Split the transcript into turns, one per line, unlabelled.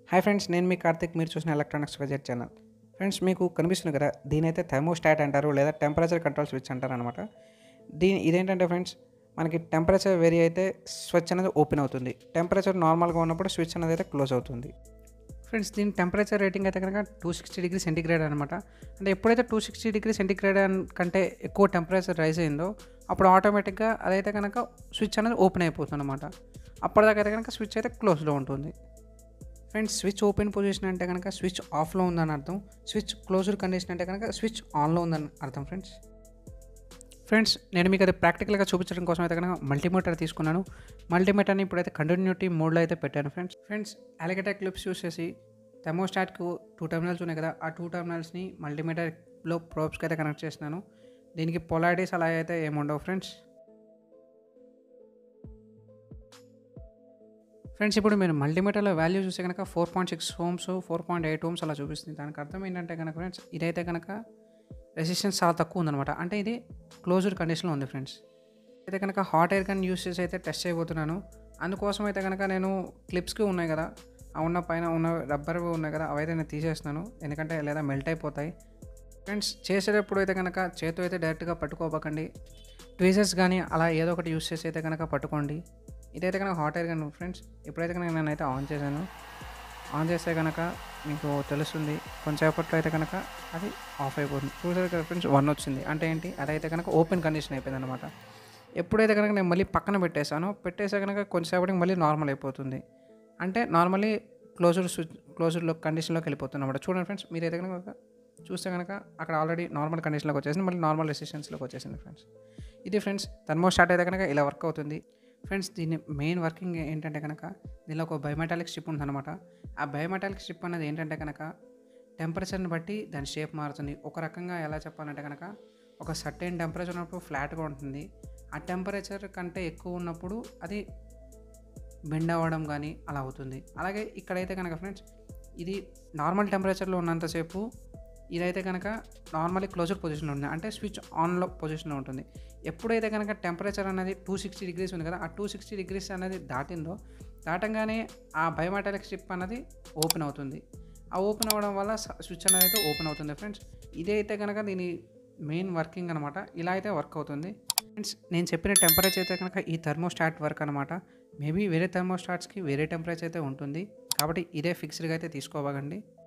hi friends నేను మీ కార్తిక్ మీరు చూసిన ఎలక్ట్రానిక్స్ బడ్జెట్ ఛానల్ ఫ్రెండ్స్ మీకు కనిపిస్తుంది కదా దీని అయితే థర్మోస్టాట్ అంటారు లేదా టెంపరేచర్ కంట్రోల్ స్విచ్ అంటారు అనమాట దీని ఇదేంటంటే ఫ్రెండ్స్ మనకి టెంపరేచర్ వేరీ అయితే స్విచ్ అనేది ఓపెన్ అవుతుంది టెంపరేచర్ నార్మల్గా ఉన్నప్పుడు స్విచ్ అనేది అయితే క్లోజ్ అవుతుంది ఫ్రెండ్స్ దీని టెంపరేచర్ రేటింగ్ అయితే కనుక టూ సిక్స్టీ డిగ్రీ సెంటిగ్రేడ్ అనమాట అంటే ఎప్పుడైతే టూ సిక్స్టీ డిగ్రీ సెంటిగ్రేడ్ కంటే ఎక్కువ టెంపరేచర్ రైజ్ అయిందో అప్పుడు ఆటోమేటిక్గా అదైతే కనుక స్విచ్ అనేది ఓపెన్ అయిపోతుంది అనమాట అప్పటిదాకా అయితే కనుక స్విచ్ అయితే క్లోజ్లో ఉంటుంది ఫ్రెండ్స్ స్విచ్ ఓపెన్ పొజిషన్ అంటే కనుక స్విచ్ ఆఫ్లో ఉందని అర్థం స్విచ్ క్లోజ్డ్ కండిషన్ అంటే కనుక స్విచ్ ఆన్లో ఉందని అర్థం ఫ్రెండ్స్ ఫ్రెండ్స్ నేను మీకు అది ప్రాక్టికల్గా చూపించడం కోసం అయితే కనుక మల్టీమీటర్ తీసుకున్నాను మల్టీమీటర్ని ఇప్పుడైతే కంటిన్యూటీ మోడ్లో అయితే పెట్టాను friends friends alligator clips use చేసి థెమోస్టాట్కు టూ టర్మినల్స్ ఉన్నాయి కదా ఆ టూ టర్మినల్స్ని మల్టీమీటర్లో ప్రోబ్స్కి అయితే కనెక్ట్ చేసినాను దీనికి పొలారిటీస్ అలా అయితే ఏముండవు ఫ్రెండ్స్ ఫ్రెండ్స్ ఇప్పుడు మీరు మల్టీమీటర్లో వాల్యూ చూస్తే కనుక four point six ohms four point eight ohms అలా చూపిస్తుంది దానికి అర్థం ఏంటంటే కనుక ఫ్రెండ్స్ ఇదైతే కనుక రెసిస్టెన్స్ చాలా తక్కువ ఉందన్నమాట అంటే ఇది క్లోజ్డ్ కండిషన్లో ఉంది ఫ్రెండ్స్ అయితే కనుక హాట్ ఎయిర్ గన్ యూస్ చేసి అయితే టెస్ట్ చేయబోతున్నాను అందుకోసం అయితే కనుక నేను క్లిప్స్కి ఉన్నాయి కదా ఆ ఉన్న పైన ఉన్న రబ్బర్ ఉన్నాయి కదా అవైతే నేను తీసేస్తున్నాను ఎందుకంటే లేదా మెల్ట్ అయిపోతాయి ఫ్రెండ్స్ చేసేటప్పుడు అయితే కనుక చేతితో అయితే డైరెక్ట్గా పట్టుకోబకండి ట్వీజర్స్ కానీ అలా ఏదో ఒకటి యూస్ చేసి అయితే కనుక పట్టుకోండి ఇదైతే కనుక హాట్ ఎయిర్ గన్ ఫ్రెండ్స్ ఇప్పుడైతే కనుక నేనైతే ఆన్ చేశాను ఆన్ చేస్తే కనుక మీకు తెలుస్తుంది కొంచెంసేపట్లో అయితే కనుక అది ఆఫ్ అయిపోతుంది చూసారు కదా ఫ్రెండ్స్ వన్ వచ్చింది అంటే ఏంటి అదైతే కనుక ఓపెన్ కండిషన్ అయిపోయింది అనమాట ఎప్పుడైతే కనుక నేను మళ్ళీ పక్కన పెట్టేశానో పెట్టేసే కనుక కొంచెంసేపటికి మళ్ళీ నార్మల్ అయిపోతుంది అంటే నార్మల్లీ క్లోజర్ స్విచ్ క్లోజర్లో కండిషన్లోకి వెళ్ళిపోతుంది అనమాట చూడండి ఫ్రెండ్స్ మీరైతే కనుక చూస్తే కనుక అక్కడ ఆల్రెడీ నార్మల్ కండిషన్లోకి వచ్చేసింది మళ్ళీ నార్మల్ రెసిస్టెన్స్లోకి వచ్చేసింది ఫ్రెండ్స్ ఇది ఫ్రెండ్స్ థర్మోస్టాట్ అయితే కనుక ఇలా వర్క్ అవుతుంది ఫ్రెండ్స్ దీని మెయిన్ వర్కింగ్ ఏంటంటే కనుక దీనిలో ఒక బయోమెటాలిక్ స్ట్రిప్ ఉందన్నమాట ఆ బయోమెటాలిక్ స్ట్రిప్ అనేది ఏంటంటే కనుక టెంపరేచర్ని బట్టి దాని షేప్ మారుతుంది ఒక రకంగా ఎలా చెప్పాలంటే కనుక ఒక సర్టెన్ టెంపరేచర్ ఉన్నప్పుడు ఫ్లాట్గా ఉంటుంది ఆ టెంపరేచర్ కంటే ఎక్కువ ఉన్నప్పుడు అది బెండ్ అవ్వడం కానీ అలా అవుతుంది అలాగే ఇక్కడైతే కనుక ఫ్రెండ్స్ ఇది నార్మల్ టెంపరేచర్లో ఉన్నంతసేపు ఇదైతే కనుక నార్మల్లీ క్లోజర్ పొజిషన్లో ఉంది అంటే స్విచ్ ఆన్లో పొజిషన్లో ఉంటుంది ఎప్పుడైతే కనుక టెంపరేచర్ అనేది టూ సిక్స్టీ డిగ్రీస్ ఉంది కదా ఆ టూ సిక్స్టీ డిగ్రీస్ అనేది దాటిందో దాటంగానే ఆ బయోమెటాలిక్ స్ట్రిప్ అనేది ఓపెన్ అవుతుంది ఆ ఓపెన్ అవ్వడం వల్ల స్విచ్ అనేది అయితే ఓపెన్ అవుతుంది ఫ్రెండ్స్ ఇదే అయితే కనుక దీని మెయిన్ వర్కింగ్ అనమాట ఇలా అయితే వర్క్ అవుతుంది ఫ్రెండ్స్ నేను చెప్పిన టెంపరేచర్ అయితే కనుక ఈ థర్మోస్టాట్ వర్క్ అనమాట మేబీ వేరే థర్మోస్టాట్స్కి వేరే టెంపరేచర్ అయితే ఉంటుంది కాబట్టి ఇదే ఫిక్స్డ్గా అయితే తీసుకోవకండి